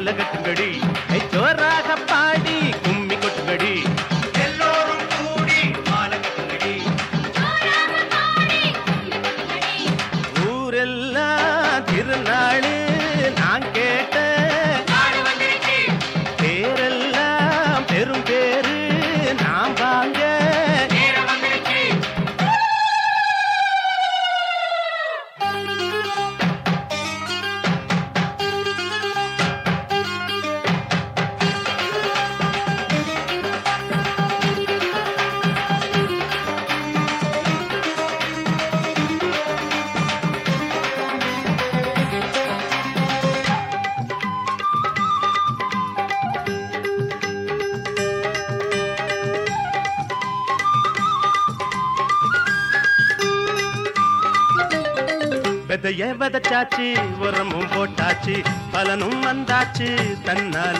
மாலை கட்டுங்கடி ஏய், ஜோராக பாடி கும்மி கொட்டுங்கடி எல்லோரும் கூடி மாலை கட்டுங்கடி ஊரெல்லாம் திருநாளு நான் கேட்ட பேரெல்லாம் பெரும் பேரு நான் வாங்க விதைய விதைச்சாச்சு உரமும் போட்டாச்சு பலனும் வந்தாச்சு தன்னால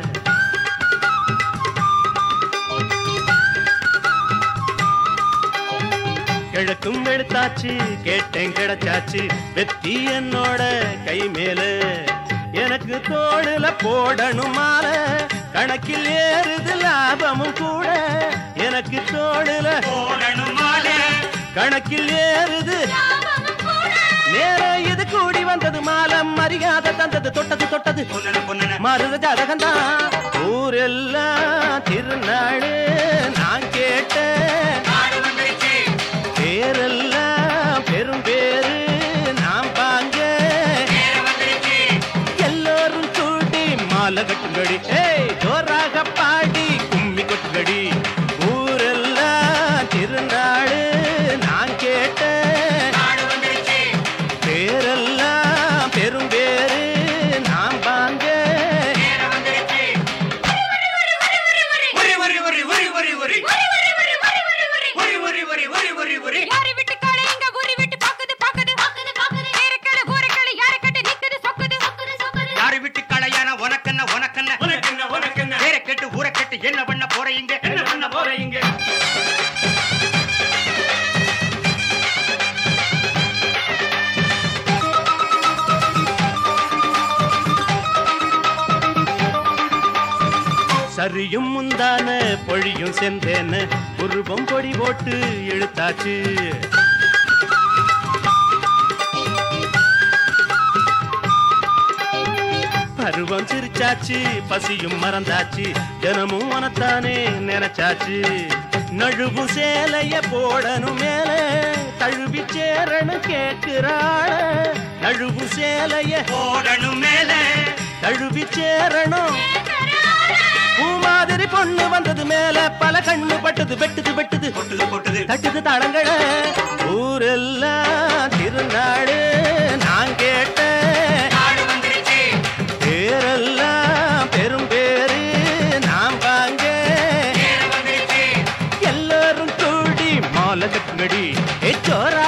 கிழக்கும் வெளுத்தாச்சு கேட்டேன் கிடைச்சாச்சு வெத்தி என்னோட கை மேல எனக்கு தோடுல போடணும் மால கணக்கில் ஏறுது லாபமும் கூட எனக்கு தோடுல கணக்கில் ஏறுது நேர இது கூடி வந்தது மாலம் மரியாதை தந்தது தொட்டது தொட்டது மருத ஜாதகம்தான் ஊரெல்லாம் திருநாடு நான் கேட்டேன் பேரெல்லாம் பெரும் பேரு நாம் பாங்க எல்லோரும் கூடி மாலை கட்டுங்கடி ஏய் ஜோராக பாடி கும்மி கொட்டுங்கடி ஊரெல்லாம் திருநாடு நான் கேட்டேன் பேரெல்லாம் பெரும் பேரு நாம் பாங்க யாரை விட்டு காளை இங்க ஊரை விட்டு பாக்குது பாக்குது ஏறக்கடை ஊரக்கடை யாரை கட்டி நிக்குது சொக்குது யாரு விட்டு களையான உனக்கென்ன உனக்கென்ன உனக்கென்ன உனக்கென்ன பேரை கேட்டு ஊரை கேட்டு என்ன பண்ண போறீங்க என்ன பண்ண போறீங்க சரியும் முந்தான பொழியும் செந்தேன்னு உருவம் பொடி போட்டு இழுத்தாச்சு பருவம் சிரிச்சாச்சு பசியும் மறந்தாச்சு தினமும் உனத்தானே நினைச்சாச்சு நழுவு சேலைய போடணும் மேல தழுவி சேரணும் கேட்கிறாள நழுவு சேலைய போடணும் மேல தழுவி சேரணும் பூ மாதிரி பொண்ணு வந்தது மேல பல கண்ணு பட்டது வெட்டுது வெட்டுது கொட்டுது கொட்டுது தட்டுது தடங்கள ஊரெல்லாம் திருநாடு நான் கேட்டேன் நாடு வந்துருச்சு பேரெல்லாம் பெரும் பேரு நாம் வாங்க நேரம் வந்துருச்சு எல்லாரும் கூடி மாலை கட்டுங்கடி ஏ சோரா